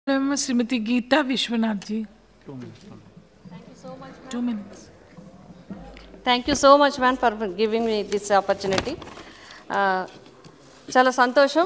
Shrimati Geeta Vishwanath ji two minutes thank you so much man for giving me this opportunity చాలా సంతోషం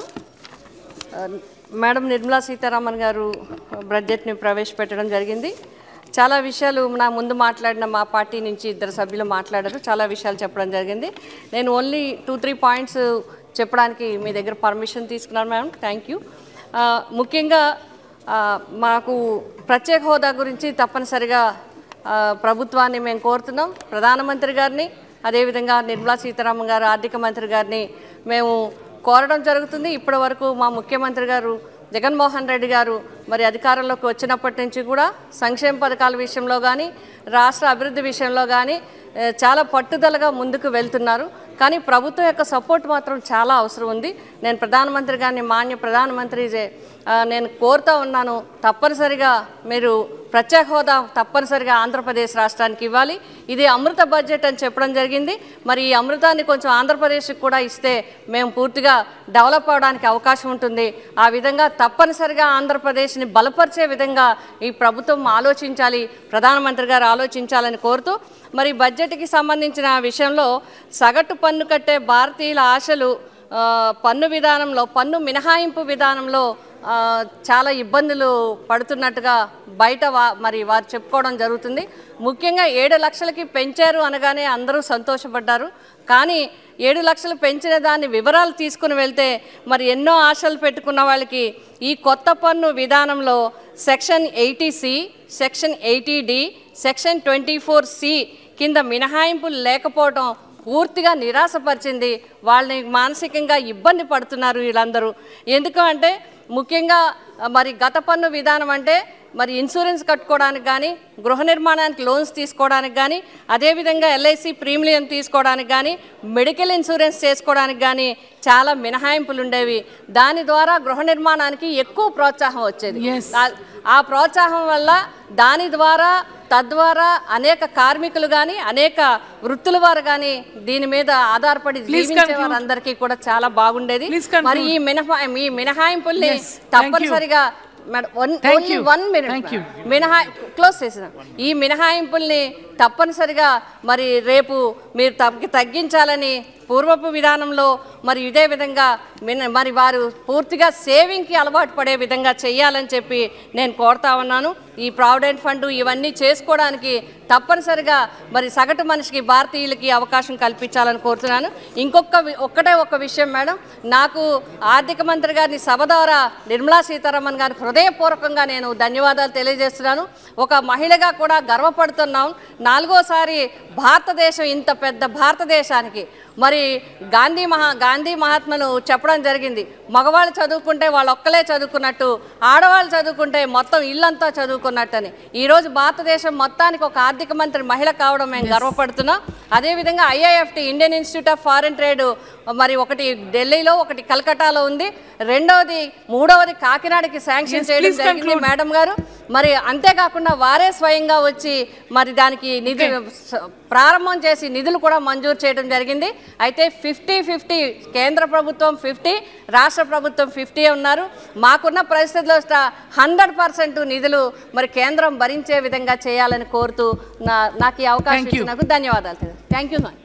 madam Nirmala Sitharaman గారు బడ్జెట్ని ప్రవేశపెట్టడం జరిగింది చాలా విషయాలు నా ముందు మాట్లాడిన మా పార్టీ నుంచి ఇద్దరు సభ్యులు మాట్లాడారు చాలా విషయాలు చెప్పడం జరిగింది నేను ఓన్లీ టూ త్రీ పాయింట్స్ చెప్పడానికి మీ దగ్గర పర్మిషన్ తీసుకున్నాను మేడం థ్యాంక్ యూ ముఖ్యంగా ఆ, మాకు ప్రత్యేక హోదా గురించి తప్పనిసరిగా ఆ, ప్రభుత్వాన్ని మేము కోరుతున్నాం ప్రధానమంత్రి గారిని అదేవిధంగా నిర్మలా సీతారామన్ గారు ఆర్థిక మంత్రి గారిని మేము కోరడం జరుగుతుంది ఇప్పటి వరకు మా ముఖ్యమంత్రి గారు జగన్మోహన్ రెడ్డి గారు మరి అధికారంలోకి వచ్చినప్పటి నుంచి కూడా సంక్షేమ పథకాల విషయంలో కానీ రాష్ట్ర అభివృద్ధి విషయంలో కానీ ఏ, చాలా పట్టుదలగా ముందుకు వెళ్తున్నారు కానీ ప్రభుత్వం యొక్క సపోర్ట్ మాత్రం చాలా అవసరం ఉంది నేను ప్రధానమంత్రి గారిని మాన్య ప్రధానమంత్రి జే- ఆ, నేను కోరుతా ఉన్నాను తప్పనిసరిగా మీరు ప్రత్యేక హోదా తప్పనిసరిగా ఆంధ్రప్రదేశ్ రాష్ట్రానికి ఇవ్వాలి ఇది అమృత బడ్జెట్ అని చెప్పడం జరిగింది మరి ఈ అమృతాన్ని కొంచెం ఆంధ్రప్రదేశ్కి కూడా ఇస్తే మేము పూర్తిగా డెవలప్ అవడానికి అవకాశం ఉంటుంది ఆ విధంగా తప్పనిసరిగా ఆంధ్రప్రదేశ్ని బలపరిచే విధంగా ఈ ప్రభుత్వం ఆలోచించాలి ప్రధానమంత్రి గారు ఆలోచించాలని కోరుతూ మరి బడ్జెట్కి సంబంధించిన విషయంలో సగటు పన్ను కట్టే భారతీయుల ఆశలు ఆ, పన్ను విధానంలో పన్ను మినహాయింపు విధానంలో ఆ, చాలా ఇబ్బందులు పడుతున్నట్టుగా బయట వా మరి వారు చెప్పుకోవడం జరుగుతుంది ముఖ్యంగా ఏడు లక్షలకి పెంచారు అనగానే అందరూ సంతోషపడ్డారు కానీ ఏడు లక్షలు పెంచిన దాని వివరాలు తీసుకుని వెళ్తే మరి ఎన్నో ఆశలు పెట్టుకున్న వాళ్ళకి ఈ కొత్త పన్ను విధానంలో section eighty C section eighty D section twenty four C కింద మినహాయింపులు లేకపోవడం పూర్తిగా నిరాశపరిచింది వాళ్ళని మానసికంగా ఇబ్బంది పడుతున్నారు వీళ్ళందరూ ఎందుకు అంటే ముఖ్యంగా ఆ, మరి గత పన్ను విధానం అంటే మరి ఇన్సూరెన్స్ కట్టుకోవడానికి కానీ గృహ నిర్మాణానికి లోన్స్ తీసుకోవడానికి కానీ అదేవిధంగా ఎల్ఐసి ప్రీమియం తీసుకోవడానికి కానీ మెడికల్ ఇన్సూరెన్స్ చేసుకోవడానికి కానీ చాలా మినహాయింపులు ఉండేవి దాని ద్వారా గృహ నిర్మాణానికి ఎక్కువ ప్రోత్సాహం వచ్చేది Yes. ఆ- ఆ ప్రోత్సాహం వల్ల దాని ద్వారా తద్వారా అనేక కార్మికులు కానీ అనేక వృత్తుల వారు కానీ దీని మీద ఆధారపడి జీవించే వారందరికీ కూడా చాలా బాగుండేది Please conclude. మరి ఈ మినహా ఈ మినహాయింపుల్ని Yes, thank you. తప్పనిసరిగా madam one Thank only you. One minute Thank you. మినహా క్లోజ్ చేసిన ఈ మినహాయింపుల్ని తప్పనిసరిగా మరి రేపు మీరు తగ్గి తగ్గించాలని పూర్వపు విధానంలో మరి ఇదే విధంగా మిన మరి వారు పూర్తిగా సేవింగ్కి అలవాటు పడే విధంగా చేయాలని చెప్పి నేను కోరుతా ఉన్నాను ఈ ప్రావిడెంట్ ఫండ్ ఇవన్నీ చేసుకోవడానికి తప్పనిసరిగా మరి సగటు మనిషికి భారతీయులకి అవకాశం కల్పించాలని కోరుతున్నాను ఇంకొక వి- ఒక్కటే ఒక విషయం మేడం నాకు ఆర్థిక మంత్రి గారిని సభ ద్వారా నిర్మలా సీతారామన్ గారికి హృదయపూర్వకంగా నేను ధన్యవాదాలు తెలియజేస్తున్నాను ఒక మహిళగా కూడా గర్వపడుతున్నాం నాలుగోసారి భారతదేశం ఇంత పెద్ద భారతదేశానికి మరి గాంధీ మహా గాంధీ మహాత్మను చెప్పడం జరిగింది మగవాళ్ళు చదువుకుంటే వాళ్ళు ఒక్కలే చదువుకున్నట్టు ఆడవాళ్ళు చదువుకుంటే మొత్తం ఇల్లంతా చదువుకున్నట్టని ఈరోజు భారతదేశం మొత్తానికి ఒక ఆర్థిక మంత్రి మహిళ కావడం మేము గర్వపడుతున్నాం అదేవిధంగా IIFT Indian Institute of Foreign Trade మరి ఒకటి ఢిల్లీలో ఒకటి కలకటాలో ఉంది రెండవది మూడవది కాకినాడకి శాంక్షన్ Yes, చేయడం please జరిగింది conclude. మేడం గారు మరి అంతేకాకుండా వారే స్వయంగా వచ్చి మరి దానికి నిధి స- ప్రారంభం చేసి నిధులు కూడా మంజూరు చేయడం జరిగింది అయితే ఫిఫ్టీ ఫిఫ్టీ కేంద్ర ప్రభుత్వం ఫిఫ్టీ రాష్ట్ర ప్రభుత్వం ఫిఫ్టీ ఉన్నారు మాకున్న పరిస్థితుల్లో హండ్రెడ్ పర్సెంట్ నిధులు మరి కేంద్రం భరించే విధంగా చేయాలని కోరుతూ నా నాకు ఈ అవకాశం Thank you. ఇచ్చినందుకు ధన్యవాదాలు thank you ma'am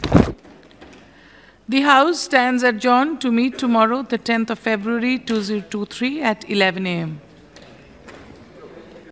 The House stands adjourned to meet tomorrow, the 10th of February 2023 at 11 a.m.